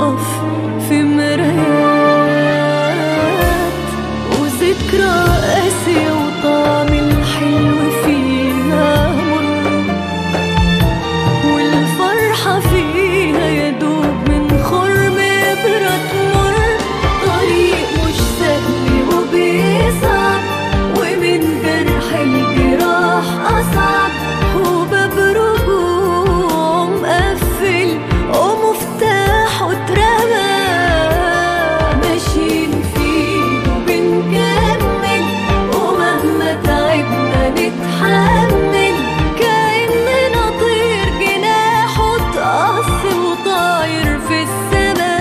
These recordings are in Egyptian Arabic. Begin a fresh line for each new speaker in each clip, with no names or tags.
بنقف في مرايات وذكرى قاسية وطعم الحلو فيها مر والفرحة فيها يدوب من خرم إبرة تمر طريق مش سهل وبيصعب ومن جرح الجراح أصعب وباب رجوع مقفل ومفتاحه اترمى ماشيين فيه وبنكمل ومهما تعبنا نتحمل كأننا طير جناحه اتقص وطاير في السماء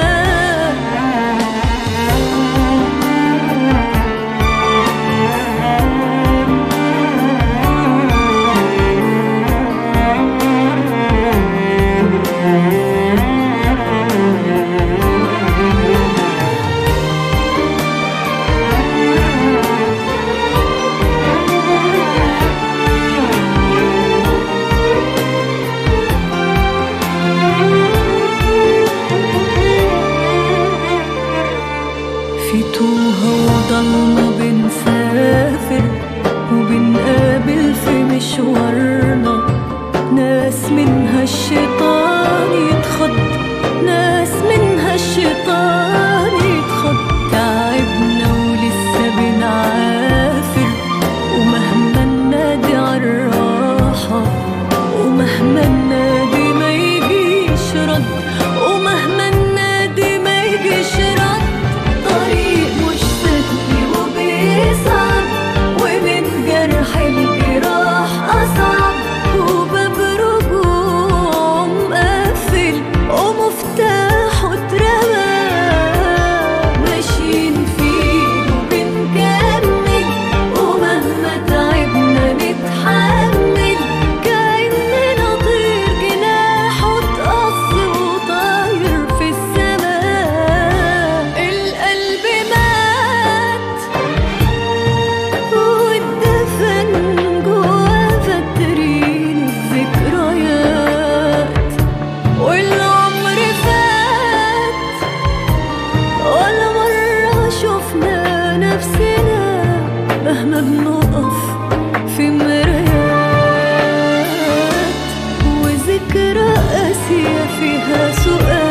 في توها وضلمة بنسافر وبنقابل في مشوارنا ناس منها الشيطان يتخض ناس منها الشيطان يتخض تعبنا ولسه بنعافر ومهما ننادي عالراحة ومهما ننادي ما يجيش رد ومهما ننادي ما يجيش رد طريق مش سهل وبيصعب ومن جرح الجراح أصعب وباب رجوع مقفل ومفتاحه اترمى ماشيين فيه وبنكمل ومهما تعبنا نتحمل كأننا طير جناحه اتقص وطاير في السماء القلب مات والدفن جوا فاترين الذكريات والعمر فات ولا مرة شفنا نفسنا مهما بنقف في مرايات وذكرى قاسية فيها سؤال